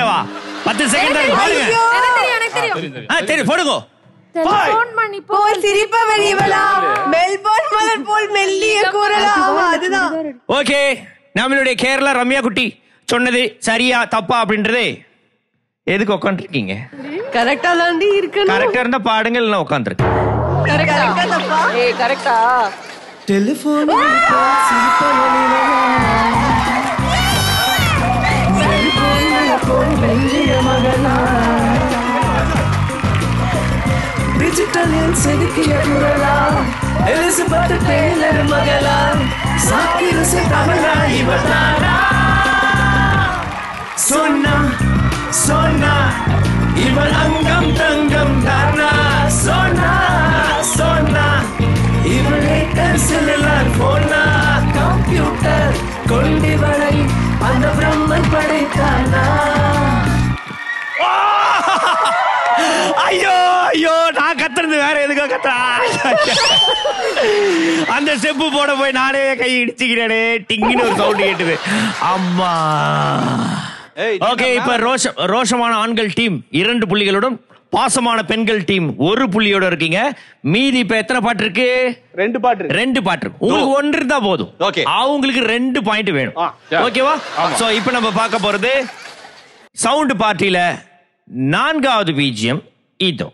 போடவா பத்து செகண்ட் தான் போடுங்க எனக்கு தெரியும் எனக்கு தெரியும் ஆ சரி போடுங்க டெலிபோன் பண்ணி போ போல் சிரிப்பவர் இவளா மெல்போர்ன் மலர் போல் மெல்லிய கூறலா ஆமா, அதுதான் ஓகே நம்மளுடைய கேரளா ரம்யா குட்டி சொன்னது சரியா தப்பா அப்படின்றது எதுக்கு உட்காந்துருக்கீங்க கரெக்டா தாண்டி இருக்கணும் கரெக்டா இருந்தா பாடுங்க இல்லைன்னா உட்காந்துருக்கு கரெக்டா தப்பா ஏய் கரெக்டா டெலிபோன் டிஜிட்டலில் செதுக்கிய குரலா எலிசபெத் டெய்லர் மகளா சாக்கிரசு தமிழா இவதானா சொன்னா சொன்னா இவள் அங்கம் தங்கம் தானா சொன்னா சொன்னா இவளை செல்லுலார் போனா கம்ப்யூட்டர் கொண்டிவளை அந்த பிரம்மன் படைத்தானா ஐயோ ஐயோ நான் கத்துறது வேற எதுக்கோ கத்துறா அந்த ஸ்டெப்பு போட போய் நானே கை இடிச்சுக்கிறேனே டிங்கின்னு ஒரு சவுண்ட் கேட்டுது அம்மா ஓகே இப்ப ரோஷ ரோஷமான ஆண்கள் டீம் இரண்டு புள்ளிகளுடன் பாசமான பெண்கள் டீம் ஒரு புள்ளியோட இருக்கீங்க மீதி இப்ப எத்தனை பாட்டு இருக்கு ரெண்டு பாட்டு இருக்கு. ரெண்டு பாட்டு இருக்கு. உங்களுக்கு ஒன்று இருந்தா போதும் Okay. அவங்களுக்கு ரெண்டு பாயிண்ட் வேணும் ஆ, yeah. ஓகேவா ஆமா. சோ இப்போ நம்ம பார்க்க போறது சவுண்ட் பார்ட்டியில நான்காவது பீஜியம் இதோ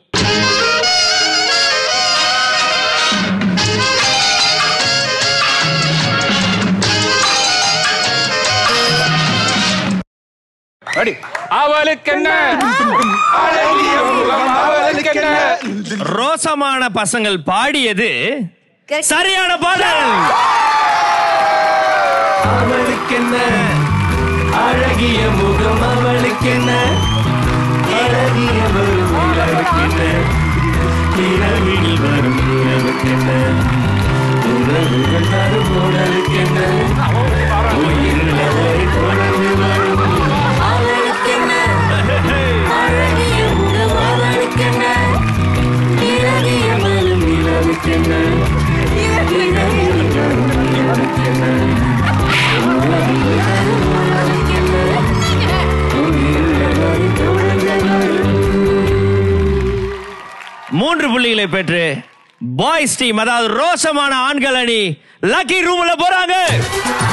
Ready? அவளுக்கென்ன அழகிய முகம் அவளுக்கென்ன ரோசமான பசங்கள் பாடியது சரியான பாடல் அவளுக்கென்ன அழகிய முகம் அவளுக்கென்ன அழகிய வரும் நிலவுக்கென்ன நிலவில் வரும் நிலவுக்கென்ன உறவுகள் தரும் உடலுக்கென்ன உயிரிழவரை தொடர்ந்து வரும் அவளுக்கென்ன அழகிய முகம் அவளுக்கென்ன நிலவிய வரும் நிலவுக்கென்ன நிலவில் வரும் நிலவுக்கென்ன மூன்று புள்ளிகளை பெற்று பாய்ஸ் டீம் அதாவது ரோசமான ஆண்கள் அணி லக்கி ரூம்ல போறாங்க